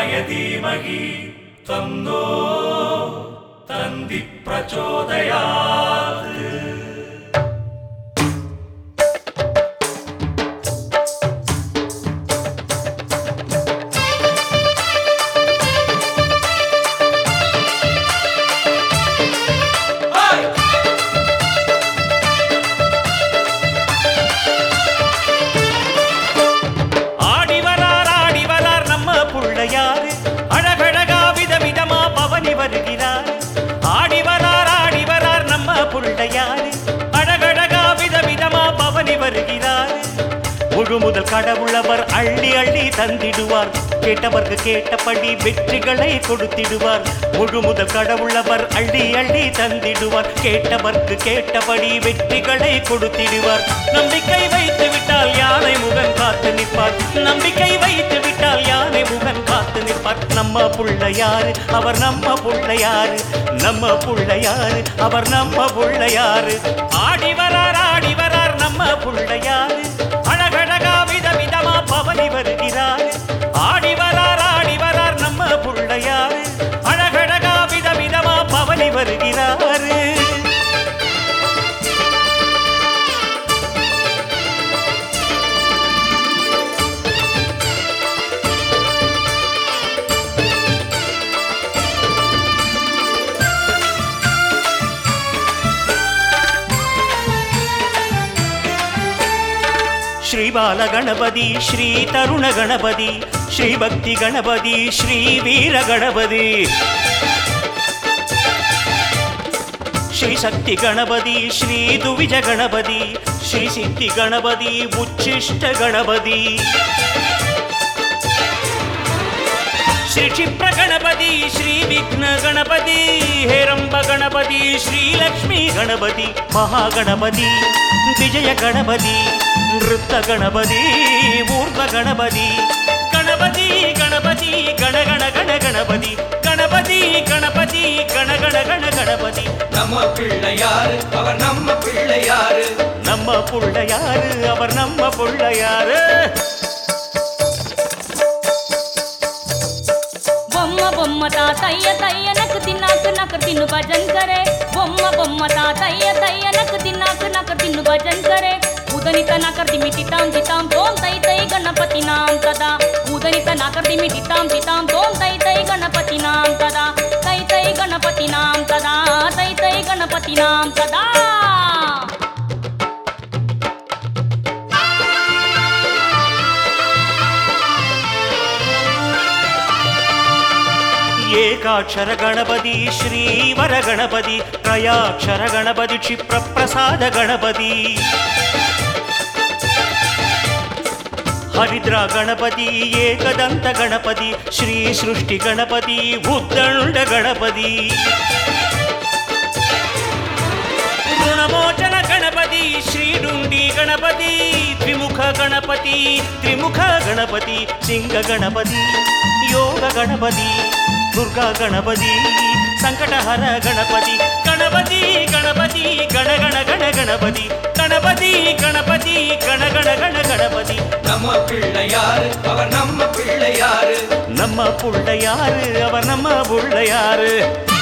रुद्राय धीमहि तन्नो तन्ति प्रचोदयात् ஆடி வரார் ஆடி வரார் நம்ம புள்ளையாரு அழகழகா விதவிதமா பவனி வருகிறார் ஆடி வரார் ஆடி வரார் நம்ம புள்ளையாரு அழகழகா விதவிதமா பவனி வருகிறார் முழு முதல் கடவுளவர் அள்ளி அள்ளி தந்திடுவார் கேட்டவர்க்கு கேட்டபடி வெற்றிகளை கொடுத்திடுவார் முழு முதல் கடவுளவர் அள்ளி அள்ளி தந்திடுவார் கேட்டவர்க்கு கேட்டபடி வெற்றிகளை கொடுத்திடுவார் நம்பிக்கை வைத்து விட்டால் யானை முகன் காத்து நிற்பார் நம்பிக்கை வைத்து விட்டால் யானை முகன் காத்து நிற்பார் நம்ம புள்ளையாரு அவர் நம்ம புள்ளையாரு நம்ம புள்ளையாரு அவர் நம்ம புள்ளையாரு ஆடி வரார் ஆடி வரார் நம்ம புள்ளையாரு அழகழகா விதவிதமா பவனி வருகிறார் ஆடி வரார் ஆடி வரார் நம்ம புள்ளையாரு அழகழகா விதவிதமா பவனி வருகிறாரு ಶ್ರೀ ಬಾಲ ಗಣಪತಿ ಶ್ರೀ ತರುಣ ಗಣಪತಿ ಶ್ರೀ ಭಕ್ತಿ ಗಣಪತಿ ಶ್ರೀ ವೀರ ಗಣಪತಿ ಶ್ರೀ ಶಕ್ತಿ ಗಣಪತಿ ಶ್ರೀ ದುವಿಜ ಗಣಪತಿ ಶ್ರೀ ಸಿದ್ಧಿ ಗಣಪತಿ ಉಚ್ಚಿಷ್ಟ ಗಣಪತಿ ಶ್ರೀ ಕ್ಷಿಪ್ರ ಗಣಪತಿ ಶ್ರೀ ವಿಘ್ನ ಗಣಪತಿ ಹೇರಂಬ ಗಣಪತಿ ಶ್ರೀ ಲಕ್ಷ್ಮೀ ಗಣಪತಿ ಮಹಾಗಣಪತಿ ವಿಜಯ ಗಣಪತಿ ನೃತ್ತ ಗಣಪತಿ ಊರ್ಧ್ವ ಗಣಪತಿ ಗಣಪತಿ ಗಣಪತಿ ಗಣ ಗಣ ಗಣ ಗಣಪತಿ ಗಣಪತಿ ಗಣಪತಿ ಗಣ ಗಣ ಗಣ ಗಣಪತಿ நம்ம பிள்ளையாரு அவர் நம்ம பிள்ளையாரு நம்ம புள்ளையாரு அவர் நம்ம புள்ளையாரு బొమ్మ బొమ్మ తాతయ్య తయ్య నకు తిన్నాక నకు తిన్ను భజన్ కరే బొమ్మ బొమ్మ తాతయ్య తయ్య నకు తిన్నాక నకు తిన్ను భజన్ కరే ఉదనిత నాకర్ది మిటితాం జితాం తోం తై తై గణపతి నాం తదా ఉదనిత నాకర్ది మిటితాం జితాం తోం తై తై గణపతి నాం తదా తై తై గణపతి నాం తదా తై తై గణపతి నాం తదా ಏಕಾಕ್ಷರ ಗಣಪತಿ ಶ್ರೀವರ ಗಣಪತಿ ತ್ರಯಾಕ್ಷರ ಗಣಪತಿ ಕ್ಷಿಪ್ರ ಪ್ರಸಾದ ಗಣಪತಿ ಹರಿದ್ರ ಗಣಪತಿ ಏಕದಂತ ಗಣಪತಿ ಶ್ರೀ ಸೃಷ್ಟಿ ಗಣಪತಿ ಉದ್ದಂಡ ಗಣಪತಿ ಋಣಮೋಚನ ಗಣಪತಿ ಶ್ರೀಡುಂಡಿ ಗಣಪತಿ ತ್ರಿಮುಖ ಗಣಪತಿ ತ್ರಿಮುಖ ಗಣಪತಿ ಸಿಂಗ ಗಣಪತಿ ಯೋಗ ಗಣಪತಿ ದುರ್ಗಾ ಗಣಪತಿ ಸಂಕಟಹರ ಗಣಪತಿ ಗಣಪತಿ ಗಣಪತಿ ಗಣ ಗಣ ಗಣ ಗಣಪತಿ ಗಣಪತಿ ಗಣಪತಿ ಗಣ ಗಣ ಗಣ ಗಣಪತಿ நம்ம பிள்ளையாரு அவர் நம்ம பிள்ளையாரு ನಮ್ಮ ಪುಳ್ಳೆಯಾರು ಅವ ನಮ್ಮ ಬುಳ್ಳೆಯಾರು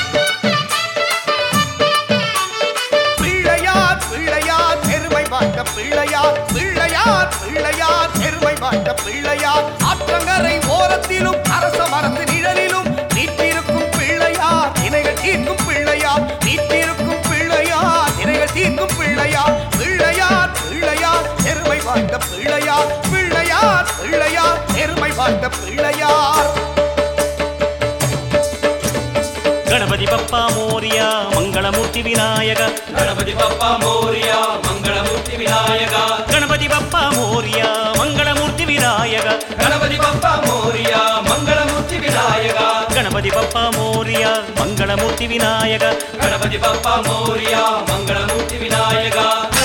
பிள்ளையார் பிள்ளையார் பெருமை வாய்ந்த பிள்ளையார் பிள்ளையார் பிள்ளையார் பெருமை வாய்ந்த பிள்ளையார் ஆற்றங்கரை ஓரத்திலும் அரச மரத்து நிழலிலும் நீட்டிருக்கும் பிள்ளையார் இணைகள் தீர்க்கும் பிள்ளையார் நீட்டிருக்கும் பிள்ளையார் இணைகள் தீர்க்கும் பிள்ளையார் பிள்ளையார் பிள்ளையார் பெருமை வாய்ந்த பிள்ளையார் பிள்ளையார் பிள்ளையார் பெருமை வாய்ந்த பிள்ளையார் ಗಣಪತಿ ಬಪ್ಪ ಮೋರಿಯ ಮಂಗಳಮೂರ್ತಿ ವಿನಾಯಕ ಗಣಪತಿ ಬಪ್ಪ ಮೋರಿಯ ಮಂಗಳಮೂರ್ತಿ ವಿನಾಯಕ ಗಣಪತಿ ಬಪ್ಪ ಮೋರಿಯ ಮಂಗಳಮೂರ್ತಿ ವಿನಾಯಕ ಗಣಪತಿ ಬಪ್ಪ ಮೋರಿಯ ಮಂಗಳಮೂರ್ತಿ ವಿನಾಯಕ ಗಣಪತಿ ಬಪ್ಪ ಮೋರಿಯ ಮಂಗಳಮೂರ್ತಿ ವಿನಾಯಕ ಗಣಪತಿ ಬಪ್ಪ ಮೋರಿಯ ಮಂಗಳಮೂರ್ತಿ ವಿನಾಯಕ